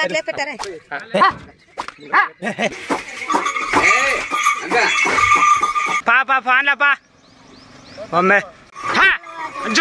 అట్లే పెట్టారే పా పా ఫాన్లా పా మమ్మే హా అంచు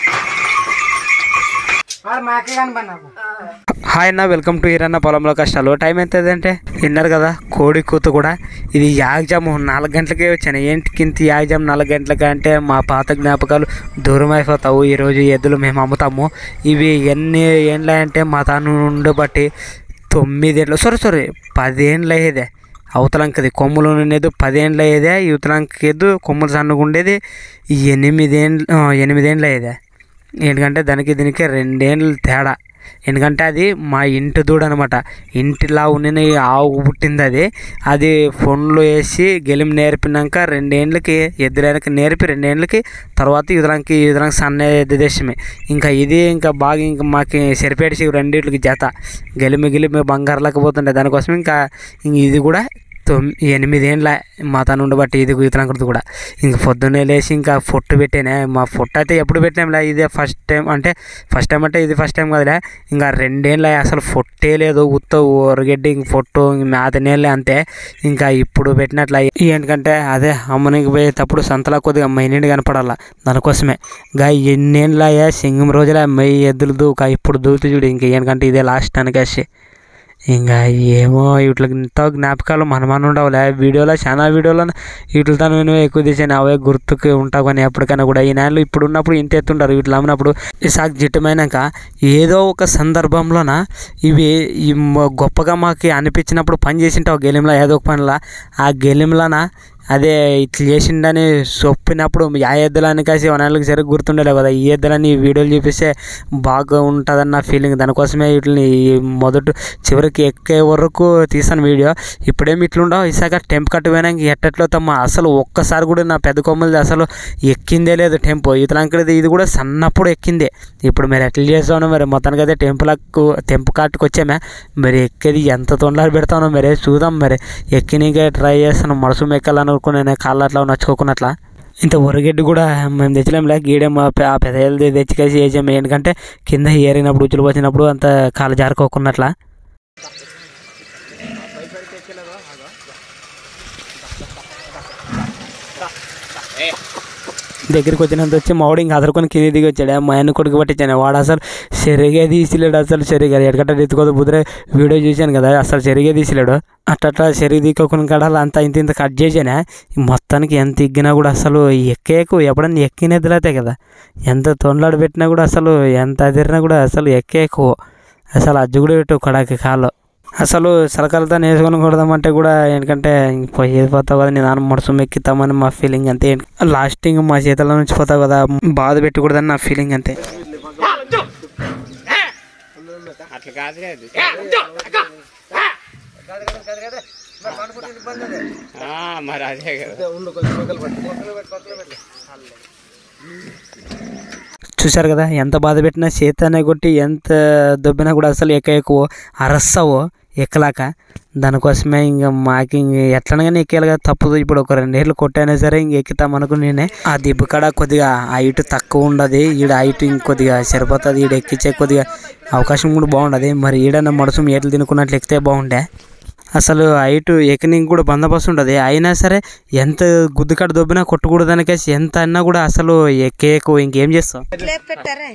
హాయ్ అన్న వెల్కమ్ టు ఈరన్న పొలంలో కష్టాలు టైం ఎంత అంటే విన్నారు కదా కోడి కూత కూడా ఇది యాగ్జాము నాలుగు గంటలకే వచ్చాను ఏంటికి ఇంత యాగ్జామ్ నాలుగు గంటలకి అంటే మా పాత జ్ఞాపకాలు దూరం అయిపోతావు ఈరోజు ఎద్దులు మేము అమ్ముతాము ఇవి ఎన్ని ఏండ్ల అంటే మా తాను ఉండబట్టి తొమ్మిదేళ్ళు సారీ సారీ పదేండ్లు అయ్యేదే అవతలంకది కొమ్ములు ఉండేది పదేండ్లు అయ్యేదే యువతలంకేదు కొమ్ములు సన్నగా ఉండేది ఎనిమిదేండ్లు ఆ, ఎనిమిదేండ్లు అయ్యేదే ఎందుకంటే దానికి దీనికి రెండేండ్లు తేడా ఎందుకంటే అది మా ఇంటి దూడ అనమాట ఇంటిలా ఉన్న ఆవు పుట్టింది అది అది ఫోన్లో వేసి గెలిమి నేర్పినాక రెండేండ్లకి ఎద్దులకి నేర్పి రెండేండ్లకి తర్వాత ఇదురానికి ఇదురానికి సన్న ఎద్దు దేశమే ఇంకా ఇది ఇంకా బాగా ఇంకా మాకు సరిపేసి రెండింటికి జత గెలిమి గెలిమి బంగారులకు పోతుండే దానికోసం ఇంకా ఇంక ఇది కూడా తొమ్మిది ఎనిమిదేండ్ల మా తను ఉండబట్టి ఇది ఈతలంకృతి కూడా ఇంక పొద్దున్నే లేచి ఇంకా ఫొట్టు పెట్టానే మా ఫొట్టు అయితే ఎప్పుడు పెట్టాంలే ఇదే ఫస్ట్ టైం అంటే ఫస్ట్ టైం అంటే ఇది ఫస్ట్ టైం కదలే ఇంకా రెండేళ్ళ అసలు ఫొట్టే లేదు ఉత్త ఒరగడ్డి ఇంక ఫొట్టు ఇంక మేత నీళ్ళే అంతే ఇంకా ఇప్పుడు పెట్టినట్ల ఎందుకంటే అదే అమ్మనికి పోయేటప్పుడు సంతలో కొద్దిగా మైనిండి కనపడాల దానికోసమే గా ఎన్నేళ్ళయ్యా సింగం రోజులే మై ఎద్దులు దూక ఇప్పుడు దూతు చూడు ఇంక ఎందుకంటే ఇదే లాస్ట్ అనకేసి ఇంకా ఏమో వీటికి ఎంతో జ్ఞాపకాలు మన మన ఉండవులే వీడియోలో చాలా వీడియోలో వీటితో నేను ఎక్కువ తీసాను అవే గుర్తుకు ఉంటావు కానీ ఎప్పటికైనా కూడా ఈ నెలలు ఇప్పుడు ఉన్నప్పుడు ఇంత ఎత్తుంటారు వీటిలో అమ్మినప్పుడు ఈ సాగు జిట్టమైనాక ఏదో ఒక సందర్భంలోన ఇవి ఈ మ- గొప్పగా మాకు అనిపించినప్పుడు పని చేసింటావు గెలింలో ఏదో ఒక పనిలా ఆ గెలింలోన అదే ఇట్లా చేసిండని చెప్పినప్పుడు ఆ ఎద్దులని కాసి నెలకి సరిగ్గా గుర్తుండలే కదా ఈ ఎద్దులని ఈ వీడియోలు చూపిస్తే బాగా ఉంటుందన్న నా ఫీలింగ్ దానికోసమే వీటిని మొదట చివరికి ఎక్కే వరకు తీసాను వీడియో ఇప్పుడేమి ఇట్లుండవు ఇసాక టెంప్ కట్టు పోయినాక ఎట్టట్లో తమ్మ అసలు ఒక్కసారి కూడా నా పెద్ద కొమ్మలది అసలు ఎక్కిందే లేదు టెంపు ఇతలాంకది ఇది కూడా సన్నప్పుడు ఎక్కిందే ఇప్పుడు మరి ఎట్లా చేస్తానో మరి మొత్తానికి అయితే టెంపులకు టెంపు కాటుకు వచ్చామే మరి ఎక్కేది ఎంత తొందరగా పెడతానో మరి చూద్దాం మరి ఎక్కినకే ట్రై చేస్తాను మనసు మెక్కాలనుకునే కాళ్ళు అట్లా నచ్చుకోకున్నట్లా ఇంత ఒరగడ్డి కూడా మేము తెచ్చలేంలే గీడే మా పె- ఆ పెద్దలు తెచ్చికేసి వేసాము ఎందుకంటే కింద ఏరినప్పుడు ఉచ్చులు వచ్చినప్పుడు అంత కాలు జారుకోకున్నట్లా దగ్గరికి వచ్చినంత వచ్చి మావాడు ఇంకా అదరుకొని కింద దిగి వచ్చాడు మా ఆయన కొడుకు పట్టించాను వాడు అసలు సరిగా తీసిలేడు అసలు సరిగా ఎడగట్ట ఎత్తుకోదు బుద్రే వీడియో చూశాను కదా అసలు సరిగా తీసిలేడు అట్లా సరిగా దిక్కోకుండా కడాలి అంత ఇంత ఇంత కట్ చేసానే మొత్తానికి ఎంత ఎక్కినా కూడా అసలు ఎక్కేకు ఎప్పుడన్నా ఎక్కినదిలైతే కదా ఎంత తొందరలాడు పెట్టినా కూడా అసలు ఎంత అదిరినా కూడా అసలు ఎక్కేకు అసలు అజ్జు కూడా పెట్టు కడాకి కాళ్ళు అసలు సలకాలతో వేసుకొని కొడదామంటే కూడా ఎందుకంటే ఇంక పోయేది పోతావు కదా నేను మనసు ఎక్కితామని మా ఫీలింగ్ అంతే లాస్టింగ్ మా చేతుల నుంచి పోతావు కదా బాధ పెట్టకూడదని నా ఫీలింగ్ అంతే అట్లా కాదు కాదు ఆ, మరి అదే కదా చూశారు కదా ఎంత బాధ పెట్టినా చేతనే కొట్టి ఎంత దొబ్బినా కూడా అసలు ఎక్క ఎక్కువ అరస్తావో ఎక్కలాక దానికోసమే ఇంకా మాకు ఇంక ఎట్లనగానే ఎక్కేయాలి కదా తప్పదు ఇప్పుడు ఒక రెండేళ్ళు కొట్టైనా సరే ఇంక ఎక్కుతాం అనుకుని నేనే ఆ దిబ్బ కాడ కొద్దిగా హైట్ తక్కువ ఉండదు ఈడ హైట్ ఇంకొద్దిగా సరిపోతుంది ఈడ ఎక్కించే కొద్దిగా అవకాశం కూడా బాగుండదు మరి ఈడన్న మడుసు ఏట్లు తినుకున్నట్లు ఎక్కితే బాగుండే అసలు హైట్ ఎకనికి కూడా బందోబస్తు ఉంటుంది అయినా సరే ఎంత గుద్దుకాడ దొబ్బినా కొట్టకూడదనికేసి ఎంత అన్నా కూడా అసలు ఎక్కేకు ఇంకేం చేస్తాం అట్లే పెట్టారే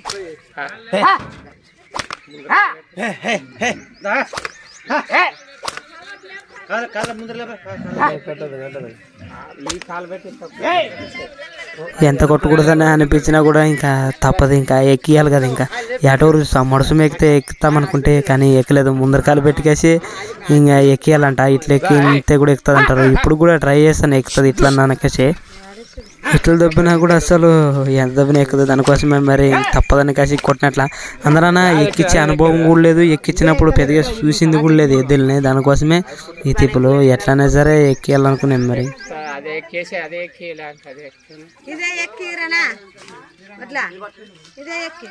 ఎంత కొట్టకూడదని అనిపించినా కూడా ఇంకా తప్పదు ఇంకా ఎక్కియాలి కదా ఇంకా ఎటోరు మడుసు ఎక్కితే ఎక్కుతామనుకుంటే కానీ ఎక్కలేదు ముందర కాలు పెట్టుకేసి ఇంకా ఎక్కియాలంట ఇట్లా ఎక్కి ఇంతే కూడా ఎక్కుతుంది అంటారు ఇప్పుడు కూడా ట్రై చేస్తాను ఎక్కుతుంది ఇట్లా అనకేసి ఇట్లా దొబ్బినా కూడా అసలు ఎంత దొబ్బినా ఎక్కుతుంది దానికోసమే మరి తప్పదని కాసి కొట్టినట్ల అందరన్నా ఎక్కించే అనుభవం కూడా లేదు ఎక్కించినప్పుడు పెద్దగా చూసింది కూడా లేదు ఎద్దుల్ని దానికోసమే ఈ తిప్పులు ఎట్లయినా సరే ఎక్కియాలనుకున్నాను మరి అదే ఎక్కేసి అదే ఎక్కేయాలి అదే ఎక్కేయాలి ఇదే ఎక్కిరనా అట్లా ఇదే ఎక్కి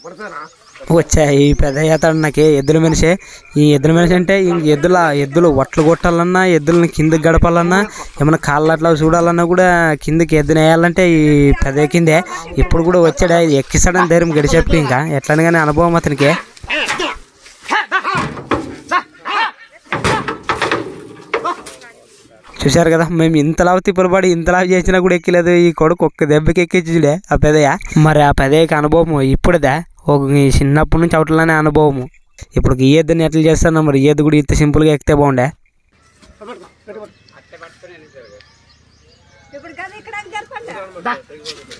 వచ్చా ఈ పెద్ద అతడు నాకు ఎద్దుల మనిషి ఈ ఎద్దుల మనిషి అంటే ఇంక ఎద్దుల ఎద్దులు వట్లు కొట్టాలన్నా ఎద్దులని కిందకి గడపాలన్నా ఏమైనా కాళ్ళు అట్లా చూడాలన్నా కూడా కిందకి ఎద్దున వేయాలంటే ఈ పెద్ద కిందే ఇప్పుడు కూడా వచ్చాడా ఇది ఎక్కిస్తాడని ధైర్యం గడిచెప్పి ఇంకా ఎట్లని కానీ అనుభవం అతనికి చూశారు కదా మేము ఇంతలా తిప్పలబడి ఇంతలా చేసినా కూడా ఎక్కలేదు ఈ కొడుకు ఒక్క దెబ్బకి ఎక్కించులే ఆ పెదయ్య మరి ఆ పెదయ్యకి అనుభవం ఇప్పుడుదా ఒక ఈ చిన్నప్పటి నుంచి అవటలనే అనుభవము ఇప్పుడు ఈ ఎద్దుని ఎట్లా చేస్తాను మరి ఈ ఎద్దు కూడా ఇంత సింపుల్గా ఎక్కితే బాగుండే ఇప్పుడు కదా ఇక్కడ జరపండి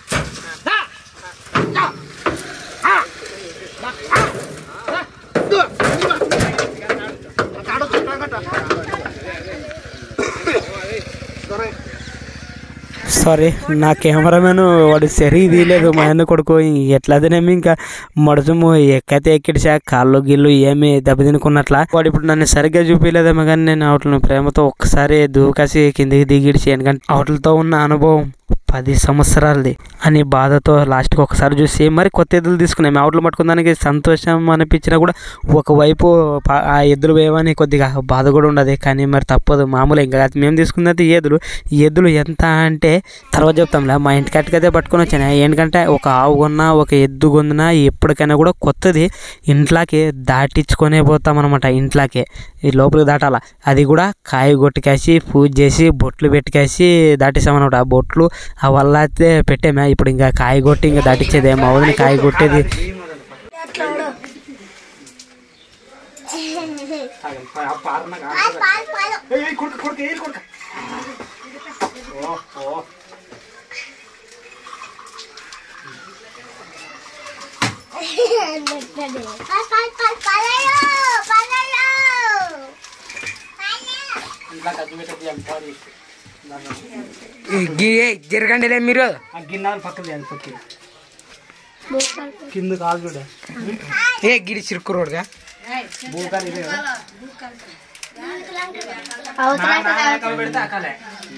సారీ నా కెమెరామెన్ వాడు సరి తీయలేదు మా అన్న కొడుకు ఎట్లదనేమి ఇంకా మడుచుము ఎక్కైతే ఎక్కిడిసా కాళ్ళు గిల్లు ఏమి దెబ్బతినుకున్నట్లా వాడు ఇప్పుడు నన్ను సరిగ్గా చూపించలేదేమో కానీ నేను అవట్లను ప్రేమతో ఒక్కసారి దూకాసి కిందికి దిగిడిచి ఎందుకంటే అవట్లతో ఉన్న అనుభవం పది సంవత్సరాలది అని బాధతో లాస్ట్కి ఒకసారి చూసి మరి కొత్త ఎద్దులు తీసుకున్నాం మేము అవుట్లు పట్టుకున్నానికి సంతోషం అనిపించినా కూడా ఒకవైపు ప- ఆ ఎద్దులు వేయమని కొద్దిగా బాధ కూడా ఉండదు కానీ మరి తప్పదు మామూలు ఇంకా కాదు. మేము తీసుకున్నది ఈ ఎద్దులు ఈ ఎద్దులు ఎంత అంటే తర్వాత చెప్తాంలే మా ఇంటి కట్టుకైతే పట్టుకొని వచ్చాను ఎందుకంటే ఒక ఆవు కొన్నా ఒక ఎద్దు కొన్నా ఎప్పటికైనా కూడా కొత్తది ఇంట్లోకి దాటించుకొనే పోతాం అనమాట ఇంట్లోకి ఈ లోపలికి దాటాల అది కూడా కాయ కొట్టుకేసి పూజ చేసి బొట్లు పెట్టుకేసి దాటిస్తామన్నమాట ఆ బొట్లు ఆ వల్ల అయితే పెట్టామే ఇప్పుడు ఇంకా కాయ కొట్టి ఇంకా దాటించేది ఏం అవుతుంది కాయ కొట్టేది జరగండి మీరు గిన్నెలు పక్కన పక్కన కింద కాలు చూడ ఏ గిడి చిరుకు రోడ్గా పెడితే అకాలే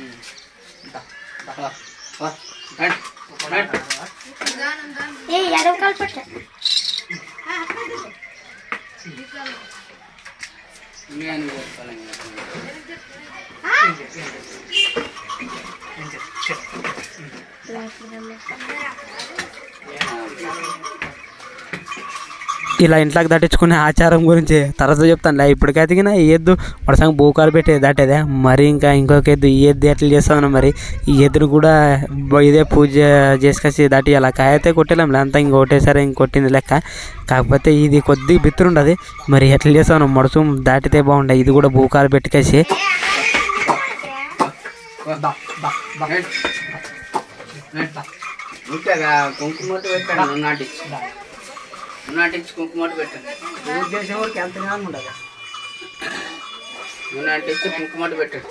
ఇలా ఇంట్లోకి దాటించుకునే ఆచారం గురించి తర్వాత చెప్తానులే ఇప్పటికైతే గిన ఈ ఎద్దు వడసంగా బూకాలు పెట్టి దాటేదే మరి ఇంకా ఇంకొక ఎద్దు ఈ ఎద్దు ఎట్లా చేస్తాను మరి ఈ ఎద్దును కూడా బ- ఇదే పూజ చేసుకొచ్చి దాటి అలా కాయ అయితే కొట్టలేం అంతా ఇంక ఒకటేసారి ఇంక కొట్టింది లెక్క కాకపోతే ఇది కొద్దిగా బిత్తురుండదు మరి ఎట్లా చేస్తాను మడుసు దాటితే బాగుండే ఇది కూడా బూకాలు పెట్టుకేసి ఉంటుందా కుంకుమ పెట్టండి నువ్వు నాటించి నువ్వు నాటించి కుంకుమ పెట్టండి నువ్వు నాటించి కుంకుమ పెట్టండి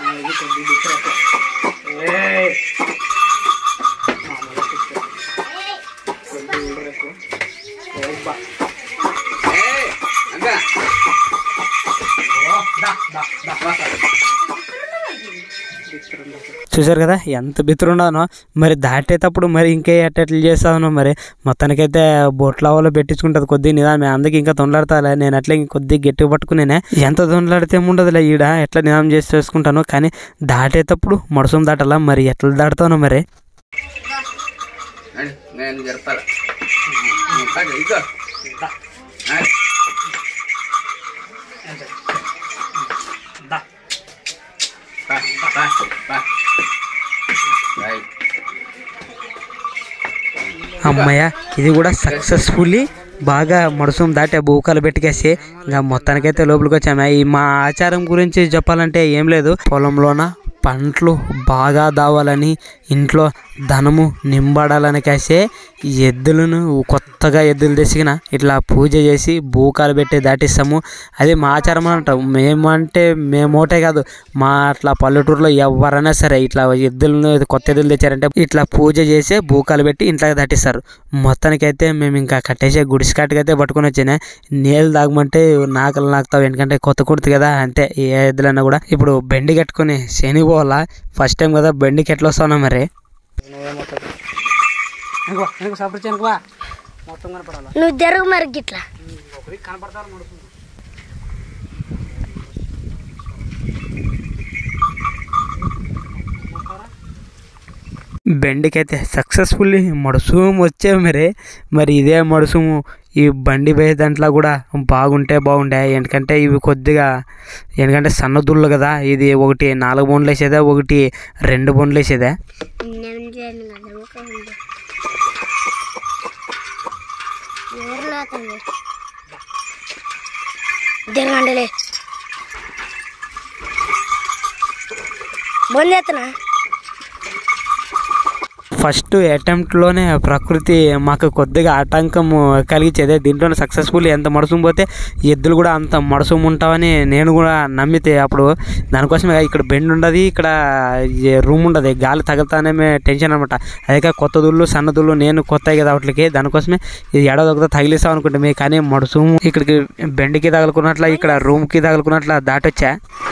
ఏయ్, అగ్గా. చూసారు కదా ఎంత బిత్రుండానో మరి దాటేటప్పుడు మరి ఇంకే ఎట్టెట్లు చేస్తానో మరి మొత్తానికైతే బొట్లవలో పెట్టించుకుంటుంది కొద్దిగా నిదానం అందుకే ఇంకా తొందలాడతాలే నేను అట్లా ఇంక కొద్దిగా గట్టిగా పట్టుకునేనే ఎంత తొందలాడితే ఏముండదులే ఈడ ఎట్లా నిదానం చేసి చేసుకుంటాను కానీ దాటేటప్పుడు మడుసం దాటాలా మరి ఎట్లా దాటుతానో మరి నడు, నేను జరపాల కాదు, ఇదిగో నడు. పా, పా, పా. రైట్. అమ్మయ్య ఇది కూడా సక్సెస్ఫుల్లీ బాగా మడుసం దాటే బూకాలు పెట్టుకేసి ఇంకా మొత్తానికైతే లోపలికి వచ్చాము ఈ మా ఆచారం గురించి చెప్పాలంటే ఏం లేదు పొలంలోన పంటలు బాగా దావాలని ఇంట్లో ధనము నింబడాలని కాసే ఎద్దులను కొత్తగా ఎద్దులు తెసిగిన ఇట్లా పూజ చేసి బూకాలు పెట్టి దాటిస్తాము అది మా ఆచారం అంటాం మేము అంటే మేము ఒకటే కాదు మా అట్లా పల్లెటూరులో ఎవరైనా సరే ఇట్లా ఎద్దులను కొత్త ఎద్దులు తెచ్చారంటే ఇట్లా పూజ చేసి బూకాలు పెట్టి ఇంట్లోకి దాటిస్తారు మొత్తానికైతే మేము ఇంకా కట్టేసే గుడిసి కట్టుకైతే పట్టుకొని వచ్చినా నీళ్ళు తాగమంటే నాకలు నాకుతావు ఎందుకంటే కొత్త కుర్తి కదా అంతే ఏ ఎద్దులన్నా కూడా ఇప్పుడు బెండి కట్టుకొని శని పోవాలా ఫస్ట్ టైం కదా బెండికి ఎట్లా వస్తావునా మరి మొత్తం కనపడాలా నువ్వు జరుగు మరి గిట్లా ఒకటి కనపడతారు మడుసు బెండికైతే సక్సెస్ఫుల్లీ మడుసుము వచ్చే మరి మరి ఇదే మడుసుము ఈ బండి పోయే దాంట్లో కూడా బాగుంటే బాగుండే ఎందుకంటే ఇవి కొద్దిగా ఎందుకంటే సన్నదుళ్ళు కదా ఇది ఒకటి నాలుగు బొండ్లు వేసేదే ఒకటి రెండు బొండ్లు వేసేదే నేను చేయను కదా ఊరికే ఉంది. ఎవరు లేతండి జరగండిలే బంద్ చేస్తున్నా ఫస్ట్ అటెంప్ట్లోనే ప్రకృతి మాకు కొద్దిగా ఆటంకం కలిగించేదే దీంట్లోనే సక్సెస్ఫుల్ ఎంత మడుసుం పోతే ఎద్దులు కూడా అంత మడుసుం ఉంటామని నేను కూడా నమ్మితే అప్పుడు దానికోసమే ఇక్కడ బెండ్ ఉండదు ఇక్కడ రూమ్ ఉండదు గాలి తగులుతానే టెన్షన్ అనమాట అదే కొత్త దుళ్ళు సన్న దుళ్ళు నేను కొత్త కదా వాటికి దానికోసమే ఇది ఎడ దొక్కతో తగిలిస్తాం అనుకుంటే కానీ మడుసుం ఇక్కడికి బెండ్కి తగులుకున్నట్ల ఇక్కడ రూమ్కి తగులుకున్నట్ల దాటొచ్చా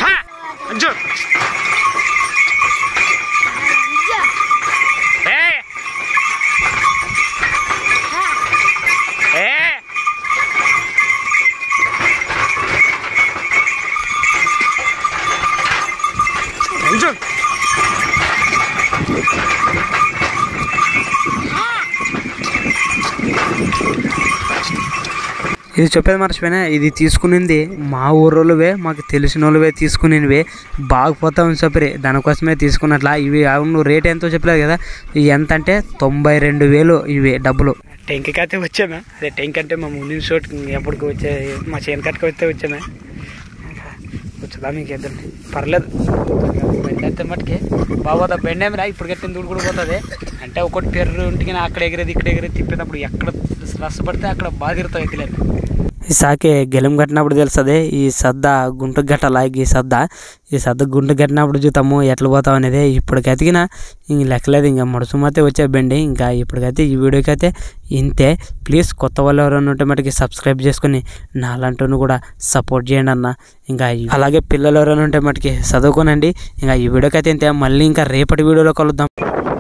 ఇది చెప్పేది మర్చిపోయినా ఇది తీసుకునింది మా ఊరోళ్ళవే మాకు తెలిసిన వాళ్ళవే తీసుకునివే బాగుపోతామని చెప్పి దానికోసమే తీసుకున్నట్లా ఇవి అవును రేట్ ఎంతో చెప్పలేదు కదా ఇవి ఎంత అంటే తొంభై రెండు వేలు ఇవి డబ్బులు టెంకి అయితే వచ్చామే అదే టెంక్ అంటే మా ముందు షోట్ ఎప్పటికి వచ్చే మా చేను కట్టుకు వస్తే వచ్చామే వచ్చదా మీకు ఇద్దరు పర్లేదు బెండ్ అయితే మటుకి బాగోదా బెండ్ ఏమిరా ఇప్పుడు కట్టిన దూడు కూడా పోతుంది అంటే ఒకటి పెర్రు ఇంటికి అక్కడ ఎగిరేది ఇక్కడ ఎగిరేది తిప్పేటప్పుడు ఎక్కడ రసపడితే అక్కడ బాగా తిరుగుతావు ఎక్కలేదు ఈ సాకే గెలం కట్టినప్పుడు తెలుస్తుంది ఈ సద్ద గుంటకు గట్టాల ఈ సద్ద ఈ సద్ద గుంటకు కట్టినప్పుడు చూద్దాము ఎట్లా పోతాం అనేది ఇప్పటికైతే ఇంక లెక్కలేదు ఇంకా మడుసుమతే వచ్చే బండి ఇంకా ఇప్పటికైతే ఈ వీడియోకి అయితే ఇంతే ప్లీజ్ కొత్త వాళ్ళు ఎవరైనా ఉంటే మటుకి సబ్స్క్రైబ్ చేసుకుని నాలంటూ కూడా సపోర్ట్ చేయండి అన్న ఇంకా ఈ- అలాగే పిల్లలు ఎవరైనా ఉంటే మటుకి చదువుకోనండి ఇంకా ఈ వీడియోకి అయితే ఇంతే మళ్ళీ ఇంకా రేపటి వీడియోలో కలుద్దాం